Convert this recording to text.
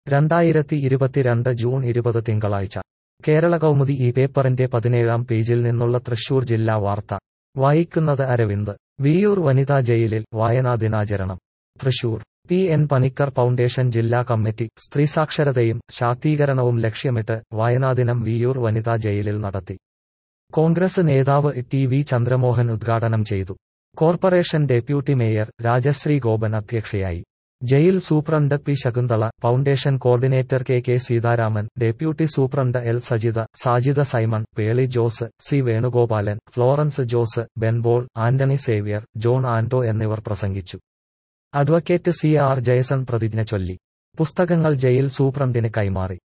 രണ്ടായിരത്തി ഇരുപത്തിരണ്ട് ജൂൺ ഇരുപത് തിങ്കളാഴ്ച കേരള കൗമുദി ഈ പേപ്പറിന്റെ പതിനേഴാം പേജിൽ നിന്നുള്ള തൃശൂർ ജില്ലാ വാർത്ത വായിക്കുന്നത് അരവിന്ദ് വിയൂർ വനിതാ ജയിലിൽ വായനാ ദിനാചരണം Thrissur P N Panicker foundation ജില്ലാ കമ്മിറ്റി സ്ത്രീസാക്ഷരതയും ശാക്തീകരണവും ലക്ഷ്യമിട്ട് വായനാദിനം വിയൂർ വനിതാ ജയിലിൽ നടത്തി കോൺഗ്രസ് നേതാവ് ടി വി ചന്ദ്രമോഹൻ ഉദ്ഘാടനം ചെയ്തു corporation deputy mayor Rajasree Gopan അധ്യക്ഷയായി jail superintendent P Shakunthala foundation coordinator K K Seetharaman deputy superintendent L Sajitha Sajida Simon Pearly Jose C Venugopalan Florence Jose ബെൻബോൾ ആന്റണി സേവ്യർ ജോൺ ആന്റോ എന്നിവർ പ്രസംഗിച്ചു അഡ്വക്കേറ്റ് സി ആർ ജയസൺ പ്രതിജ്ഞ ചൊല്ലി പുസ്തകങ്ങൾ ജയിൽ സൂപ്രണ്ടിന് കൈമാറി